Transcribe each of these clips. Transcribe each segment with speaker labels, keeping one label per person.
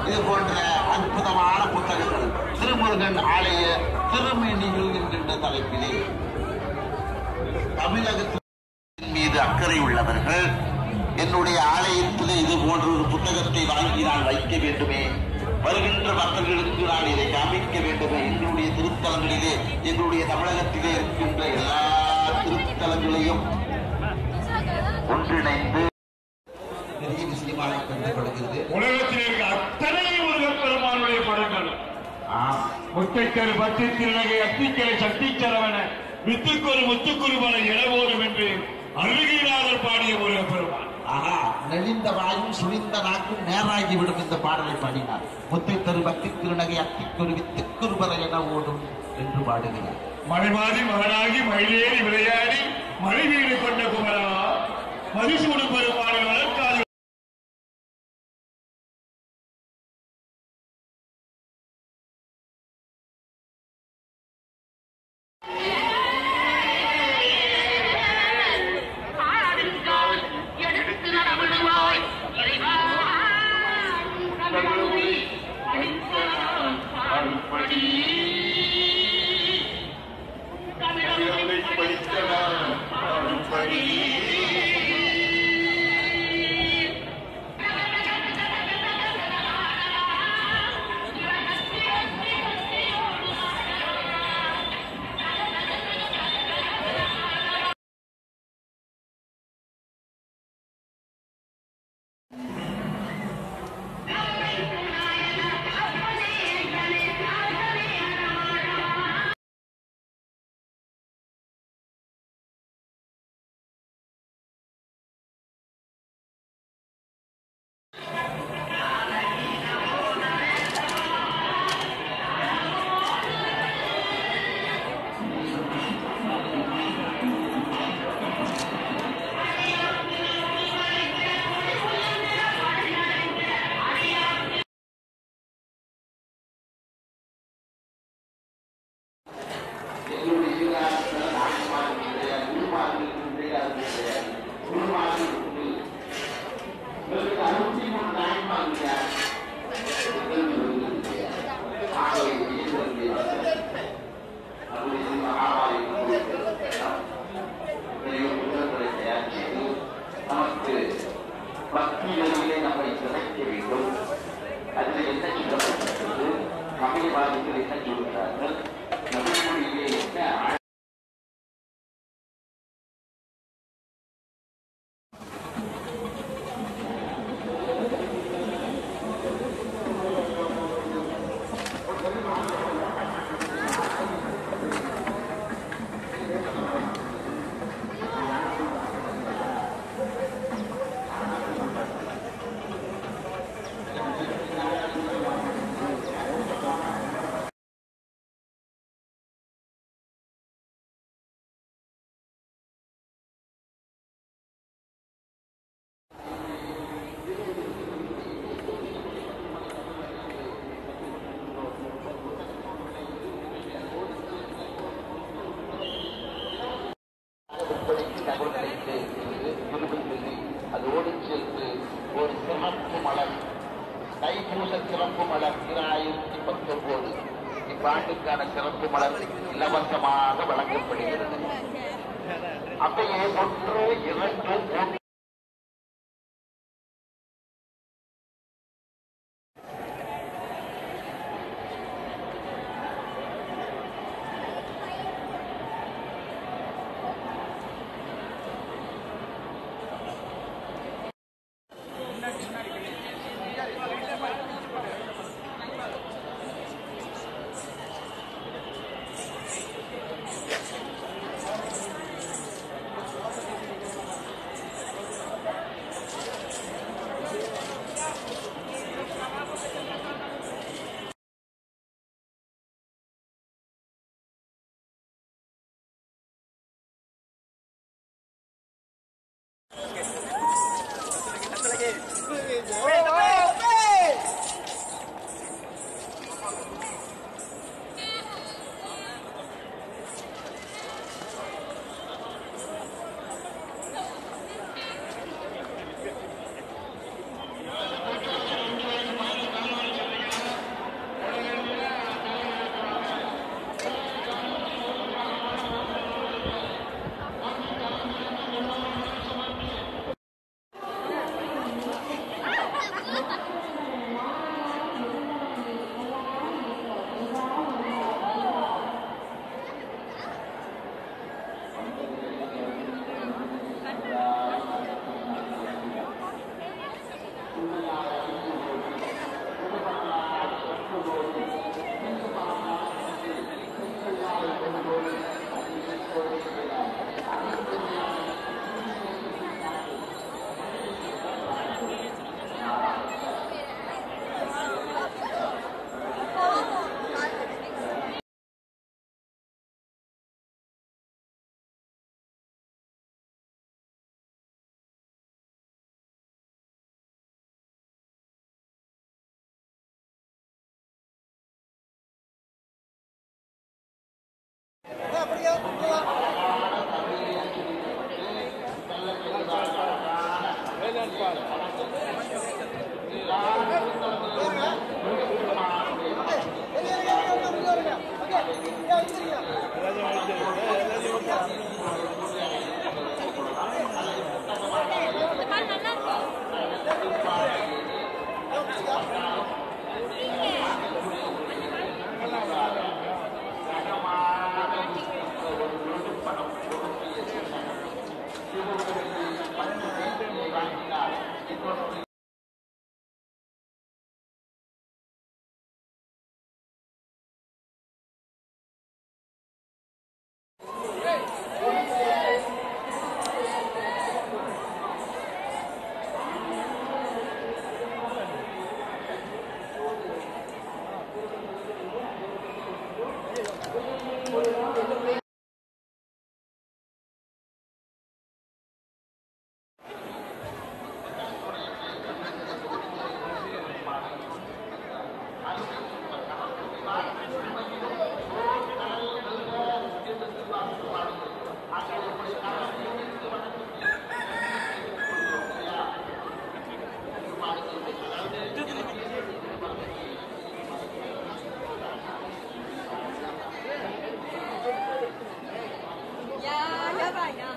Speaker 1: இது போன்ற அற்புதமான புத்தகங்கள் திருமுருகன் ஆலய திருமேனிகள் என்கின்ற தலைப்பிலே தமிழகத்தின் மீது அக்கறை உள்ளவர்கள் என்னுடைய ஆலயத்திலே இது போன்ற ஒரு புத்தகத்தை வாங்கி நான் வைக்க வேண்டுமே வருகின்ற மக்களுக்கு நான் இதை காமிக்க வேண்டுமே எங்களுடைய திருத்தலங்களிலே எங்களுடைய தமிழகத்திலே இருக்கின்ற எல்லா திருத்தலங்களையும் ஒன்றிணைந்து பெரிய விஷயமாக கருதப்படுகிறது
Speaker 2: உலகத்தில் இருக்க அத்தனை முருகப் பெருமானுடைய படங்கள்
Speaker 1: ஆம்
Speaker 2: முட்டைக்கரு பத்தி திருநகை அத்திக்கரை சக்தி சரவண வித்துக்கொரு முத்துக்குரு மல இளவோரும் என்று அருகிநாதர் பாடிய முருகப் பெருமான்
Speaker 1: ஆஹா நெளிந்த வாயும் சுழிந்த நாக்கும் நேராகிவிடும் இந்த பாடலை பாடினார் முத்தை தரு பக்தி திருநகை அத்திக்குரு வித்துக்குருபர என ஓடும் என்று பாடுகிறார்
Speaker 2: மலைமாதி மகனாகி மயிலேறி விளையாடி மழை வீடு கொண்ட குமரா மதிசூடு பெருமானை வளர்க்காது
Speaker 3: ஆடுங்கள் எடுத்து நடவிடுவாய் இறைவா தமிழ்மொழி அடித்தளம் பாடுபடி தமிழை படித்தளம் பாடுபடி
Speaker 1: நமக்கு பக்தி வழியிலே நம்மை சிதைக்க வேண்டும் அதில் என்ன சொல்லப்பட்டிருக்கிறது சமயவாதிகள் என்ன சொல்கிறார்கள் தமிழ்மொழியிலே என்ன ஆழ- விற்பனைக்கு தகவல் நிலையத்திலே இருக்கிறது திருவள்ளி அதோடு சேர்த்து ஒரு சிறப்பு மலர் தைப்பூச சிறப்பு மலர் இரண்டாயிரத்தி பத்தொன்பது இவ்வாண்டுக்கான சிறப்பு மலர் இலவசமாக வழங்கப்படுகிறது அப்படியே ஒன்று இரண்டு மூன்று
Speaker 4: 呀，要不然呀？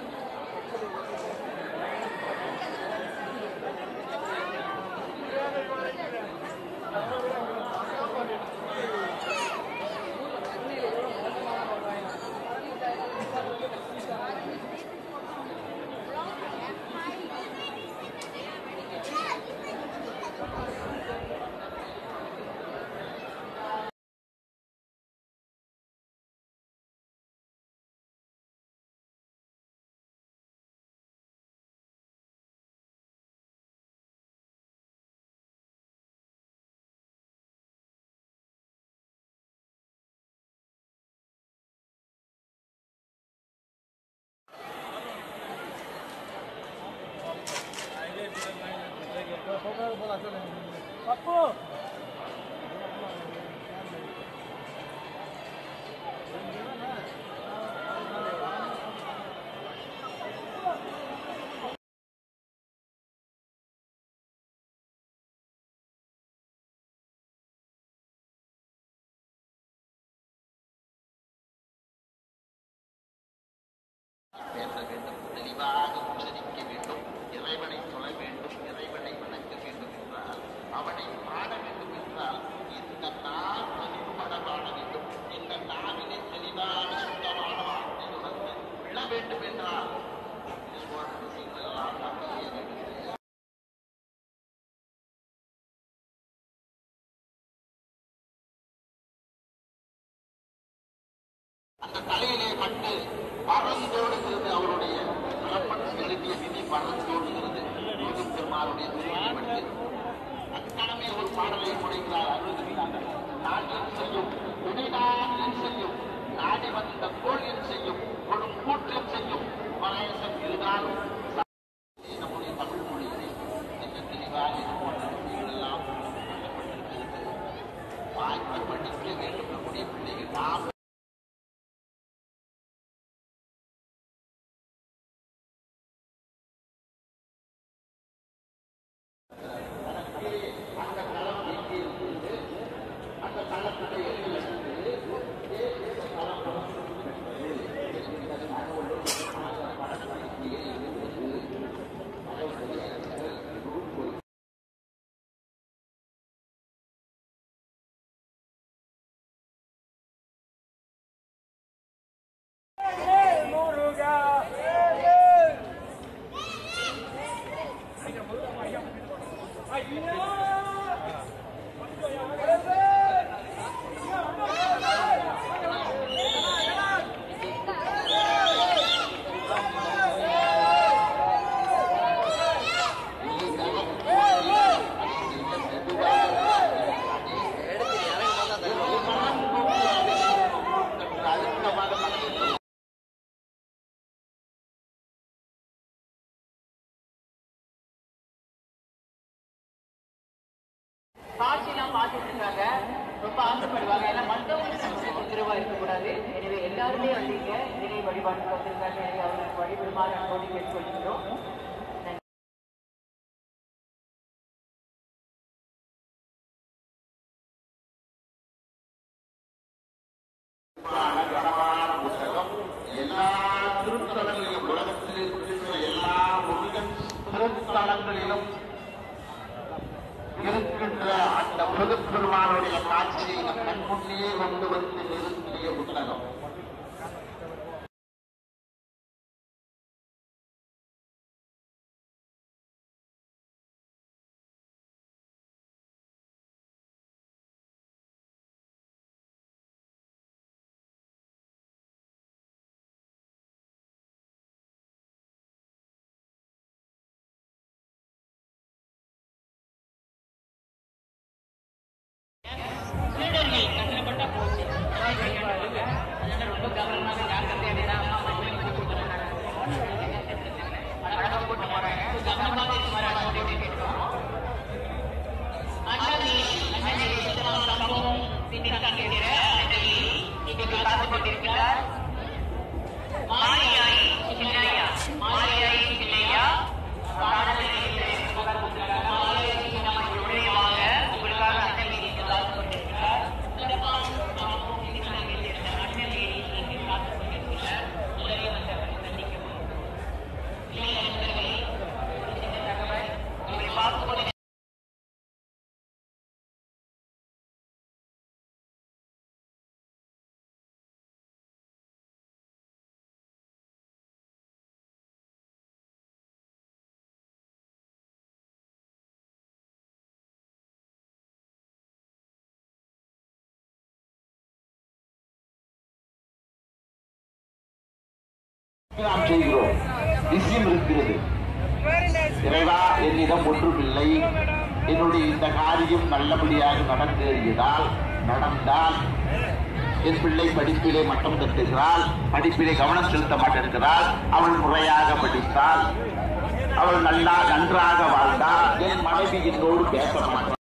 Speaker 1: பேச வேண்டும் தெளிவாக உச்சரிக்க வேண்டும் இறைவனை தொழ வேண்டும் இறைவனை வணங்க வேண்டும் என்றால் அவனை பாட வேண்டும் என்றால் இந்த நாள் பதிவுபட பாட வேண்டும் இந்த நாவிலே தெளிவான சுத்தமான வார்த்தை உணர்ந்து விழ வேண்டும் என்றால் இது போன்ற விஷயங்கள் எல்லாம் நாம் செய்ய வேண்டும் அந்த தலையிலே பட்டு பறந்தோடுகிறது அவருடைய சிறப்பட்டு செலுத்திய விதி பறந்தோடுகிறது முருகப் பெருமானுடைய திருவடி பட்டு அக்கணமே ஒரு பாடலை முனைகிறார் அருள்கிறார் நாட்டில் செய்யும் வினைநாட்டில் செய்யும் நாடி வந்த கோள் என் செய்யும் கொடும் கூற்றில் செய்யும் பரேசன் இருந்தாலும் நம்முடைய தமிழ் மொழியிலே மிக தெளிவாக இது போன்ற விஷயங்கள் எல்லாம் சொல்லப்பட்டிருக்கிறது வாய்ப்பு படிக்க வேண்டும் நம்முடைய பிள்ளைகள் நாம்
Speaker 5: காட்சியெல்லாம் பார்த்துட்டு இருக்காங்க
Speaker 4: ரொம்ப ஆசைப்படுவாங்க ஏன்னா மற்றவங்களுக்கு நமக்கு தொந்தரவா இருக்கக்கூடாது எனவே எல்லாருமே வந்தீங்க இணை வழிபாட்டுக்கு வந்திருக்காங்க எனவே அவர்களுக்கு வழிபடுமாறு அன்போடு கேட்டுக்கொள்கிறோம் நன்றி.
Speaker 1: கனமான புத்தகம் எல்லா திருத்தலங்களிலும் உலகத்தில் இருக்கின்ற எல்லா முருகன் திருத்தலங்களிலும் இருக்கின்ற அந்த முருகப்பெருமானுடைய காட்சியை நம் கண் முன்னே கொண்டு வந்து நிறுத்திய புத்தகம்
Speaker 4: சீடர்கள் கட்டப்பட்ட போச்சு அதனால ரொம்ப கவனமாக ஜாக்கிரதையா அழகம் போட்டு போறாங்க கவனமாக இருக்குமாறு அன்போடு கேட்கிறோம் அண்ணாதி அண்ணாதி சித்தலாம் சம்பவம் பின்னிருக்காங்க என்கிற அண்ணாதி இங்கே காத்து கொண்டிருக்கிறார் மாரியாய் சின்னையா மாரியாய் சின்னையா பாடலில் மாரியாய் சின்னையா நுழைவாங்க உங்களுக்காக அண்ணன் இங்கே காத்து கொண்டிருக்கிறார் சிறப்பான சம்பவம் பின்னிருக்காங்க என்கிற அண்ணன் இங்கே காத்து கொண்டிருக்கிறார் உடனே வந்தவரை சந்திக்கவும் இளைய நண்பர்களே ஒரு சின்ன தகவல் உங்களை பார்க்கும்போது
Speaker 1: நாம் செய்கிறோம் விஷயம் இருக்கிறது இறைவா என்னிடம் ஒன்றுமில்லை என்னுடைய இந்த காரியம் நல்லபடியாக நடந்தேறியதால் நடந்தால் என் பிள்ளை படிப்பிலே மட்டம் தட்டுகிறாள் படிப்பிலே கவனம் செலுத்த மாட்டேங்கிறாள் அவள் முறையாக படித்தாள் அவள் நல்லா நன்றாக வாழ்ந்தாள் என் மனைவி என்னோடு பேச மாட்டாள்